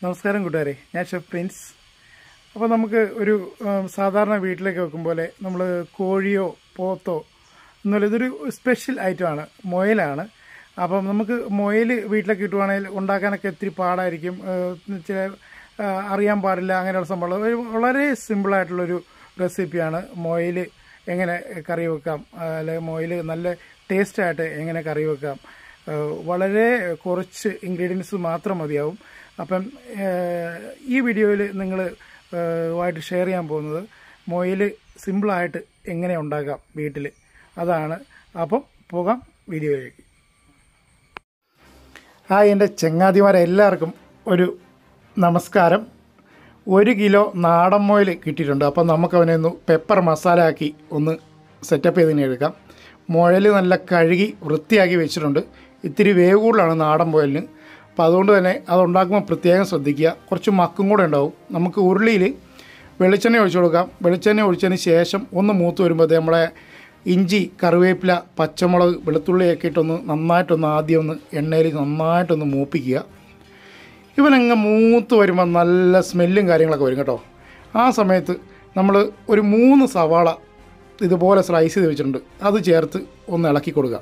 നമസ്കാരം കൂട്ടുകാരെ ഞാൻ ഷെഫ് പ്രിൻസ് അപ്പോൾ നമുക്ക് ഒരു ഉം, സാധാരണ വീട്ടിലേക്ക് വെക്കും പോലെ നമ്മൾ കോഴിയോ പോത്തോ എന്നല്ല ഇതൊരു സ്പെഷ്യൽ ഐറ്റമാണ് മുയലാണ് അപ്പം നമുക്ക് മുയൽ വീട്ടിലൊക്കെ കിട്ടുവാണെങ്കിൽ ഉണ്ടാക്കാനൊക്കെ ഇത്തിരി പാടായിരിക്കും ഏഹ്, ചില ആ, അറിയാൻ പാടില്ല അങ്ങനെയുള്ള സംഭവങ്ങൾ ഒരു വളരെ സിമ്പിളായിട്ടുള്ളൊരു റെസിപ്പിയാണ് മുയൽ എങ്ങനെ കറി വെക്കാം ആ, അല്ലെങ്കിൽ മുയൽ നല്ല ടേസ്റ്റായിട്ട് എങ്ങനെ കറി വെക്കാം ഏഹ്, വളരെ കുറച്ച് ഇൻഗ്രീഡിയൻസ് മാത്രം മതിയാവും അപ്പം ഏഹ്, ഈ വീഡിയോയിൽ നിങ്ങൾ ആയിട്ട് ഷെയർ ചെയ്യാൻ പോകുന്നത് മുയൽ സിമ്പിളായിട്ട് എങ്ങനെ ഉണ്ടാക്കാം വീട്ടിൽ അതാണ് അപ്പം പോകാം വീഡിയോയിലേക്ക് ഹായ് എൻ്റെ ചങ്ങാതിമാരെ എല്ലാവർക്കും ഒരു നമസ്കാരം ഒരു കിലോ നാടൻ മുയൽ കിട്ടിയിട്ടുണ്ട് അപ്പം നമുക്ക് അവനെ ഒന്ന് പെപ്പർ മസാല ആക്കി ഒന്ന് സെറ്റപ്പ് ചെയ്തതിനെ എടുക്കാം മുയൽ നല്ല കഴുകി വൃത്തിയാക്കി വെച്ചിട്ടുണ്ട് ഇത്തിരി വേവ് കൂടുതലാണ് നാടൻ മുയലിന് അപ്പോൾ അതുകൊണ്ട് തന്നെ അത് ഉണ്ടാക്കുമ്പോൾ പ്രത്യേകം ശ്രദ്ധിക്കുക കുറച്ച് മക്കും കൂടെ ഉണ്ടാവും നമുക്ക് ഉരുളിയിൽ വെളിച്ചെണ്ണ ഒഴിച്ചു കൊടുക്കാം വെളിച്ചെണ്ണ ഒഴിച്ചതിന് ശേഷം ഒന്ന് മൂത്ത് വരുമ്പോൾ നമ്മളെ ഇഞ്ചി കറിവേപ്പില പച്ചമുളക് വെളുത്തുള്ളിയൊക്കെ ഇട്ടൊന്ന് നന്നായിട്ടൊന്ന് ആദ്യം ഒന്ന് എണ്ണയിൽ നന്നായിട്ടൊന്ന് മൂപ്പിക്കുക ഇവനങ്ങ് മൂത്ത് വരുമ്പോൾ നല്ല സ്മെല്ലും കാര്യങ്ങളൊക്കെ വരും കേട്ടോ ആ സമയത്ത് നമ്മൾ ഒരു മൂന്ന് സവാള ഇതുപോലെ സ്ലൈസ് ചെയ്ത് വെച്ചിട്ടുണ്ട് അത് ചേർത്ത് ഒന്ന് ഇളക്കി കൊടുക്കുക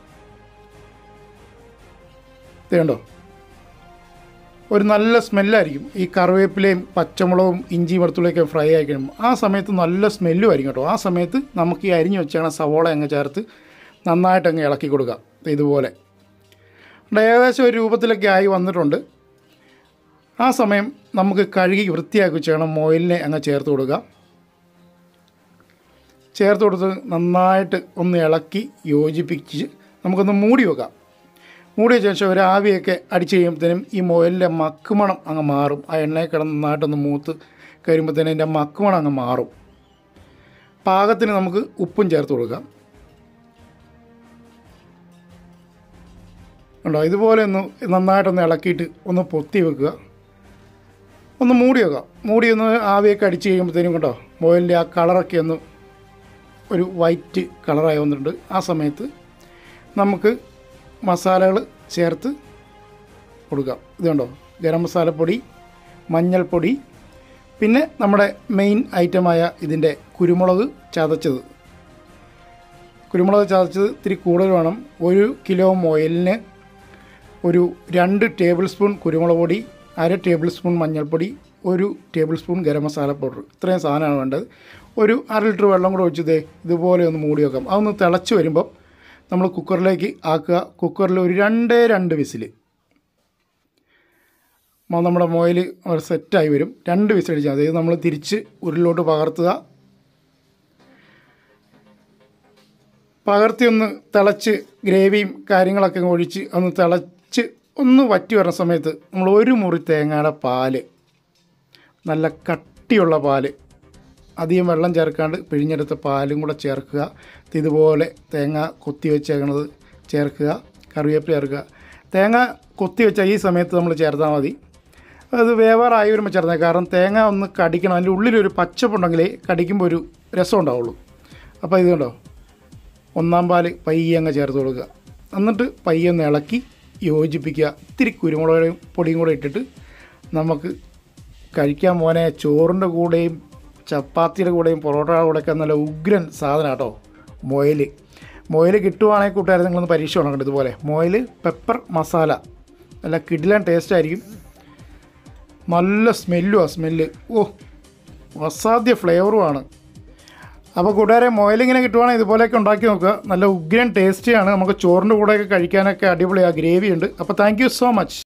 ഇത് കണ്ടോ ഒരു നല്ല സ്മെല്ലായിരിക്കും ഈ കറിവേപ്പിലയും പച്ചമുളകും ഇഞ്ചി വെളുത്തുള്ളിയൊക്കെ ഫ്രൈ ആയി കഴിയുമ്പോൾ ആ സമയത്ത് നല്ല സ്മെല്ലും ആയിരിക്കും കേട്ടോ ആ സമയത്ത് നമുക്ക് ഈ അരിഞ്ഞ് വെച്ചാണ് സവോള അങ്ങ് ചേർത്ത് നന്നായിട്ട് അങ്ങ് ഇളക്കി കൊടുക്കുക ദേ ഇതുപോലെ ഇവിടെ ഏകദേശം ഒരു രൂപത്തിലൊക്കെ ആയി വന്നിട്ടുണ്ട് ആ സമയം നമുക്ക് കഴുകി വൃത്തിയാക്കി വെച്ചാണ് മോയിലിനെ അങ്ങ് ചേർത്ത് കൊടുക്കുക ചേർത്ത് കൊടുത്ത് നന്നായിട്ട് ഒന്ന് ഇളക്കി യോജിപ്പിച്ച് നമുക്കൊന്ന് മൂടി വെക്കാം മൂടിയ ശേഷം ഒരു ആവിയൊക്കെ അടിച്ച് കഴിയുമ്പോഴത്തേനും ഈ മുയലിൻ്റെ മക്കുമണം അങ്ങ് മാറും ആ എണ്ണയിൽ കിടന്ന് നന്നായിട്ടൊന്ന് മൂത്ത് കഴിയുമ്പോഴത്തേനും അതിൻ്റെ മക്കുമണം അങ്ങ് മാറും പാകത്തിന് നമുക്ക് ഉപ്പും ചേർത്ത് കൊടുക്കാം ഉണ്ടോ ഇതുപോലെ ഒന്ന് നന്നായിട്ടൊന്ന് ഇളക്കിയിട്ട് ഒന്ന് പൊത്തി വെക്കുക ഒന്ന് മൂടി വെക്കാം മൂടി ഒന്ന് ആവിയൊക്കെ അടിച്ച് കഴിയുമ്പോഴത്തേനും കേട്ടോ മുയലിൻ്റെ ആ കളറൊക്കെ ഒന്ന് ഒരു വൈറ്റ് കളറായി വന്നിട്ടുണ്ട് ആ സമയത്ത് നമുക്ക് മസാലകൾ ചേർത്ത് കൊടുക്കാം ഇത് കണ്ടോ ഗരം മസാലപ്പൊടി മഞ്ഞൾപ്പൊടി പിന്നെ നമ്മുടെ മെയിൻ ഐറ്റമായ ഇതിൻ്റെ കുരുമുളക് ചതച്ചത് കുരുമുളക് ചതച്ചത് ഇത്തിരി കൂടുതൽ വേണം ഒരു കിലോ മുയലിന് ഒരു രണ്ട് ടേബിൾ സ്പൂൺ കുരുമുളക് പൊടി അര ടേബിൾ സ്പൂൺ മഞ്ഞൾപ്പൊടി ഒരു tablespoon garam masala powder ഇത്രയും സാധനമാണ് വേണ്ടത് ഒരു അര ലിറ്റർ വെള്ളം കൂടെ ഒഴിച്ച് ദേ ഇതുപോലെ ഒന്ന് മൂടി വെക്കാം അതൊന്ന് തിളച്ച് വരുമ്പം നമ്മൾ കുക്കറിലേക്ക് ആക്കുക കുക്കറിൽ ഒരു രണ്ടേ രണ്ട് വിസിൽ നമ്മുടെ മോയിൽ സെറ്റായി വരും രണ്ട് വിസിലടിച്ചാൽ അതായത് നമ്മൾ തിരിച്ച് ഉരുളിലോട്ട് പകർത്തുക പകർത്തി ഒന്ന് തിളച്ച് ഗ്രേവിയും കാര്യങ്ങളൊക്കെ അങ്ങ് ഒഴിച്ച് ഒന്ന് തിളച്ച് ഒന്ന് വറ്റി വരുന്ന സമയത്ത് നമ്മൾ ഒരു മുറി തേങ്ങയുടെ പാല് നല്ല കട്ടിയുള്ള പാല് അധികം വെള്ളം ചേർക്കാണ്ട് പിഴിഞ്ഞെടുത്ത പാലും കൂടെ ചേർക്കുക ഇതുപോലെ തേങ്ങ കൊത്തി വെച്ചേക്കണത് ചേർക്കുക കറിവേപ്പില ചേർക്കുക തേങ്ങ കൊത്തി വെച്ച ഈ സമയത്ത് നമ്മൾ ചേർത്താൽ മതി അത് വേവാറായി വരുമ്പോൾ ചേർത്തേ കാരണം തേങ്ങ ഒന്ന് കടിക്കണം അതിൻ്റെ ഉള്ളിലൊരു പച്ചപ്പുണ്ടെങ്കിലേ കടിക്കുമ്പോൾ ഒരു രസം ഉണ്ടാവുള്ളൂ അപ്പോൾ ഇത് കണ്ടോ ഒന്നാം പാല് പയ്യെ അങ്ങ് ചേർത്ത് കൊടുക്കുക എന്നിട്ട് പയ്യെ ഒന്ന് ഇളക്കി യോജിപ്പിക്കുക ഇത്തിരി കുരുമുളക് പൊടിയും കൂടെ ഇട്ടിട്ട് നമുക്ക് കഴിക്കാൻ പോനെ ചോറിൻ്റെ കൂടെയും ചപ്പാത്തിയുടെ കൂടെയും പൊറോട്ടയുടെ കൂടെയൊക്കെ നല്ല ഉഗ്രൻ സാധനം കേട്ടോ മൊയൽ മൊയൽ കിട്ടുവാണെങ്കിൽ കൂട്ടുകാരെ നിങ്ങളൊന്ന് പരീക്ഷ ഉണക്കണ്ട ഇതുപോലെ മൊയൽ പെപ്പർ മസാല നല്ല കിടിലൻ ടേസ്റ്റ് ആയിരിക്കും നല്ല സ്മെല്ലുമാണ് സ്മെല്ല് ഓ അസാധ്യ ഫ്ലേവറുമാണ് അപ്പോൾ കൂട്ടുകാരെ മൊയലിങ്ങനെ കിട്ടുവാണെങ്കിൽ ഇതുപോലെയൊക്കെ ഉണ്ടാക്കി നോക്കുക നല്ല ഉഗ്രൻ ടേസ്റ്റിയാണ് നമുക്ക് ചോറിൻ്റെ കൂടെയൊക്കെ കഴിക്കാനൊക്കെ അടിപൊളിയാണ് ഗ്രേവി ഉണ്ട് അപ്പോൾ താങ്ക് യു സോ മച്ച്